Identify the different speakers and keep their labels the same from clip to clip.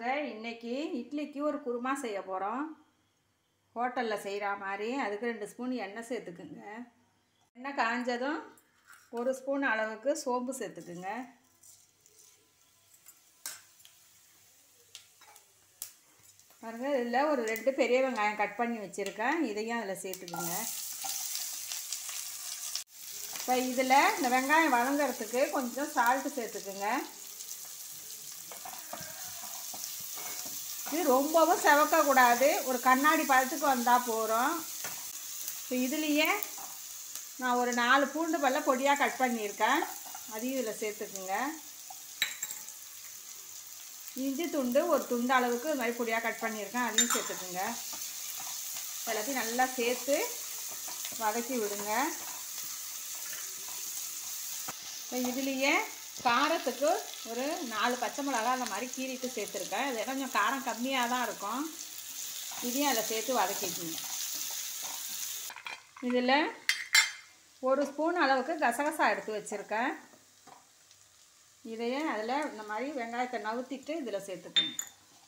Speaker 1: வாங்க இன்னைக்கு இட்லிக்கு ஒரு குருமா செய்ய போகிறோம் ஹோட்டலில் செய்கிற மாதிரி அதுக்கு ரெண்டு ஸ்பூன் எண்ணெய் சேர்த்துக்குங்க எண்ணெய் காஞ்சதும் ஒரு ஸ்பூன் அளவுக்கு சோம்பு சேர்த்துக்குங்க பாருங்க இதில் ஒரு ரெண்டு பெரிய வெங்காயம் கட் பண்ணி வச்சுருக்கேன் இதையும் அதில் சேர்த்துக்குங்க இப்போ இதில் இந்த வெங்காயம் வதங்கிறதுக்கு கொஞ்சம் சால்ட்டு சேர்த்துக்குங்க இது ரொம்பவும் செவக்கக்கூடாது ஒரு கண்ணாடி பழத்துக்கு வந்தால் போகிறோம் இப்போ இதுலேயே நான் ஒரு நாலு பூண்டு பல்ல பொடியாக கட் பண்ணியிருக்கேன் அதையும் இதில் சேர்த்துக்குங்க இஞ்சி துண்டு ஒரு துண்டு அளவுக்கு இது மாதிரி பொடியாக கட் பண்ணியிருக்கேன் அதையும் சேர்த்துக்குங்க எல்லாத்தையும் நல்லா சேர்த்து வதக்கி விடுங்க இப்போ இதுலேயே காரத்துக்கு ஒரு நாலு பச்சை மிளகா அந்த மாதிரி கீறிட்டு சேர்த்துருக்கேன் இது கொஞ்சம் காரம் கம்மியாக தான் இருக்கும் இதையும் அதில் சேர்த்து வதக்கிக்கோங்க இதில் ஒரு ஸ்பூன் அளவுக்கு கசகசா எடுத்து வச்சுருக்கேன் இதையே அதில் இந்த மாதிரி வெங்காயத்தை நவுத்திட்டு இதில் சேர்த்துக்கணும்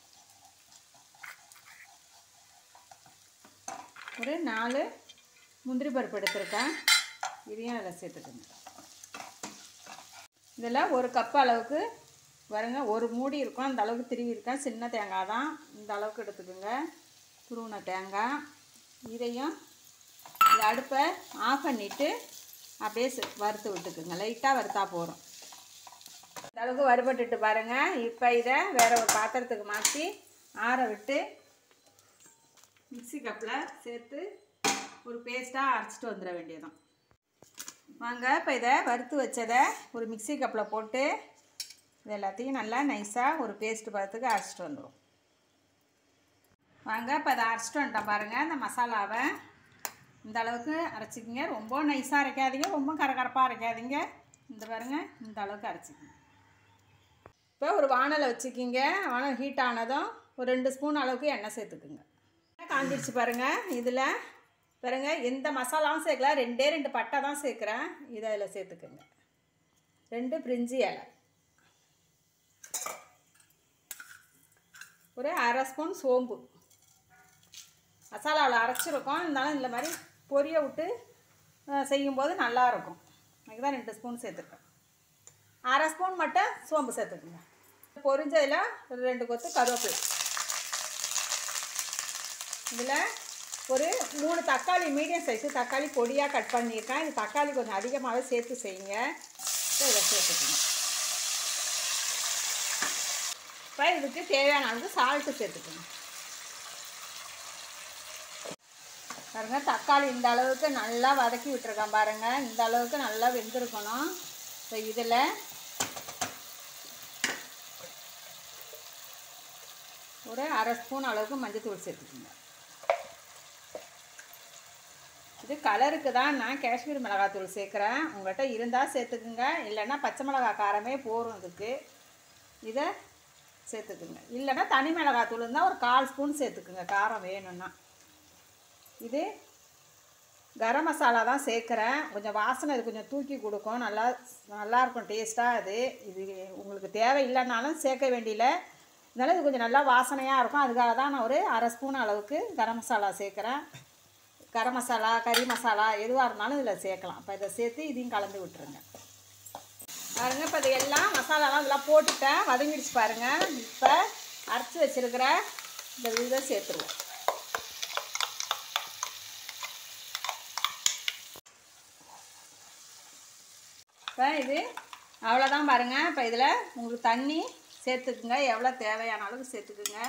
Speaker 1: ஒரு நாலு முந்திரி பருப்பு எடுத்திருக்கேன் இதையும் அதில் சேர்த்துக்கணும் இதில் ஒரு கப் அளவுக்கு பாருங்க ஒரு மூடி இருக்கும் அந்த அளவுக்கு திருவி இருக்கேன் சின்ன தேங்காய் தான் இந்த அளவுக்கு எடுத்துக்கோங்க துருவின தேங்காய் இதையும் இந்த அடுப்பை ஆஃப் பண்ணிவிட்டு அப்படியே சு- வறுத்து விட்டுக்குங்க லைட்டாக வறுத்தா போகிறோம் இந்த அளவுக்கு வறுபட்டுட்டு பாருங்கள் இப்போ இதை வேற ஒரு பாத்திரத்துக்கு மாற்றி ஆற விட்டு மிக்ஸி கப்பில் சேர்த்து ஒரு பேஸ்ட்டாக அரைச்சிட்டு வந்துட வேண்டியதுதான் வாங்க இப்போ இதை வறுத்து வச்சதை ஒரு மிக்ஸி கப்பில் போட்டு இது எல்லாத்தையும் நல்லா நைஸாக ஒரு பேஸ்ட் பதத்துக்கு அரைச்சிட்டு வந்துடும் வாங்க இப்போ அதை அரைச்சிட்டு வந்துட்டேன் பாருங்கள் இந்த மசாலாவை இந்த அளவுக்கு அரைச்சிக்கிங்க ரொம்ப நைஸாக அரைக்காதீங்க ரொம்ப கரகரப்பாக அரைக்காதீங்க இந்த பாருங்க இந்த அளவுக்கு அரைச்சிக்கிங்க இப்போ ஒரு வானலை வச்சுக்கிங்க வானல் ஹீட் ஆனதும் ஒரு ரெண்டு ஸ்பூன் அளவுக்கு எண்ணெய் சேர்த்துக்குங்க எண்ணெய் காஞ்சிருச்சு பாருங்கள் இதில் பாருங்க எந்த மசாலாவும் சேர்க்கல ரெண்டே ரெண்டு பட்டை தான் சேர்க்குறேன் இதை அதில் சேர்த்துக்குங்க ரெண்டு பிரிஞ்சி இலை ஒரு அரை ஸ்பூன் சோம்பு மசாலாவில் அரைச்சிருக்கோம் இருந்தாலும் இந்த மாதிரி பொரிய விட்டு அஹ், செய்யும்போது நல்லாயிருக்கும் அதுக்கு தான் ரெண்டு ஸ்பூன் சேர்த்துருக்கேன் அரை ஸ்பூன் மட்டும் சோம்பு சேர்த்துக்குங்க பொரிஞ்சதில் ஒரு ரெண்டு கொத்து கருவேப்பிலை இதில் ஒரு மூணு தக்காளி மீடியம் சைஸு தக்காளி பொடியாக கட் பண்ணியிருக்கேன் இது தக்காளி கொஞ்சம் அதிகமாகவே சேர்த்து செய்யுங்க இப்போ இதை சேர்த்துக்கணும் இப்போ இதுக்கு தேவையான அளவுக்கு சால்ட்டு சேர்த்துக்கணும் பாருங்க தக்காளி இந்த அளவுக்கு நல்லா வதக்கி விட்டுருக்கேன் பாருங்க இந்த அளவுக்கு நல்லா வெந்திருக்கணும் இப்போ இதில் ஒரு அரை ஸ்பூன் அளவுக்கு மஞ்சத்தூள் சேர்த்துக்கோங்க இது கலருக்கு தான் நான் காஷ்மீர் மிளகாத்தூள் சேர்க்குறேன் உங்கள்கிட்ட இருந்தால் சேர்த்துக்குங்க இல்லைன்னா பச்சை மிளகா காரமே போகும் இதுக்கு இதை சேர்த்துக்குங்க இல்லைன்னா தனி மிளகாத்தூள் இருந்தால் ஒரு கால் ஸ்பூன் சேர்த்துக்குங்க காரம் வேணும்னா இது கரம் மசாலா தான் சேர்க்குறேன் கொஞ்சம் வாசனை இது கொஞ்சம் தூக்கி கொடுக்கும் நல்லா நல்லா இருக்கும் டேஸ்ட்டாக அது இது உங்களுக்கு தேவை இல்லைன்னாலும் சேர்க்க வேண்டியல இருந்தாலும் இது கொஞ்சம் நல்லா வாசனையாக இருக்கும் அதுக்காக தான் நான் ஒரு அரை ஸ்பூன் அளவுக்கு கரம் மசாலா சேர்க்குறேன் கரம் மசாலா கறி மசாலா எதுவாக இருந்தாலும் இதில் சேர்க்கலாம் இப்போ இதை சேர்த்து இதையும் கலந்து விட்டுருங்க பாருங்க இப்போ இது எல்லாம் மசாலாலாம் இதெல்லாம் போட்டுட்டேன் வதங்கிடுச்சு பாருங்கள் இப்போ அரைச்சி வச்சிருக்கிற இந்த இதை சேர்த்துருவோம் இப்போ இது அவ்வளோதான் பாருங்கள் இப்போ இதில் உங்களுக்கு தண்ணி சேர்த்துக்குங்க எவ்வளோ தேவையான அளவுக்கு சேர்த்துக்குங்க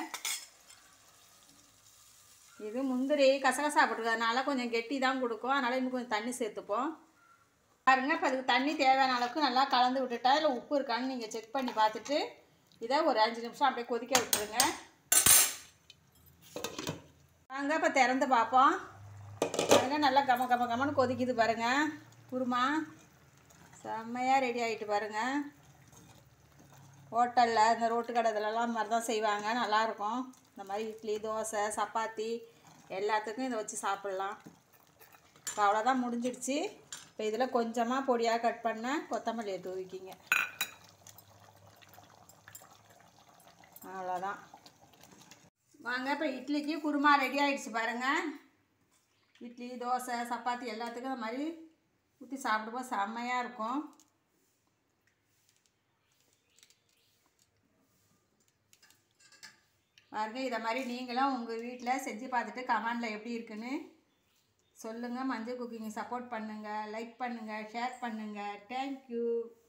Speaker 1: இது முந்திரி கசகசா போட்டுக்கிறதுனால கொஞ்சம் கெட்டி தான் கொடுக்கும் அதனால் இன்னும் கொஞ்சம் தண்ணி சேர்த்துப்போம் பாருங்க இப்போ அதுக்கு தண்ணி தேவையான அளவுக்கு நல்லா கலந்து விட்டுட்டா இல்லை உப்பு இருக்கான்னு நீங்கள் செக் பண்ணி பார்த்துட்டு இதை ஒரு அஞ்சு நிமிஷம் அப்படியே கொதிக்க விட்டுருங்க வாங்க இப்போ திறந்து பார்ப்போம் பாருங்க நல்லா கம கம கமன்னு கொதிக்குது பாருங்க குருமா செம்மையாக ரெடி ஆகிட்டு பாருங்க ஹோட்டலில் இந்த ரோட்டு கடை இதுலலாம் மாதிரி தான் செய்வாங்க நல்லாயிருக்கும் இந்த மாதிரி இட்லி தோசை சப்பாத்தி எல்லாத்துக்கும் இதை வச்சு சாப்பிட்லாம் இப்போ அவ்வளோதான் முடிஞ்சிடுச்சு இப்போ இதில் கொஞ்சமாக பொடியாக கட் பண்ண கொத்தமல்லியை தூவிக்கிங்க அவ்வளோதான் வாங்க இப்போ இட்லிக்கு குருமா ரெடி ஆயிடுச்சு பாருங்கள் இட்லி தோசை சப்பாத்தி எல்லாத்துக்கும் அந்த மாதிரி ஊற்றி சாப்பிடும்போது செம்மையாக இருக்கும் பாருங்க இதை மாதிரி நீங்களும் உங்கள் வீட்டில் செஞ்சு பார்த்துட்டு கமெண்டில் எப்படி இருக்குன்னு சொல்லுங்கள் மஞ்சள் குக்கிங் சப்போர்ட் பண்ணுங்கள் லைக் பண்ணுங்கள் ஷேர் பண்ணுங்கள் தேங்க்யூ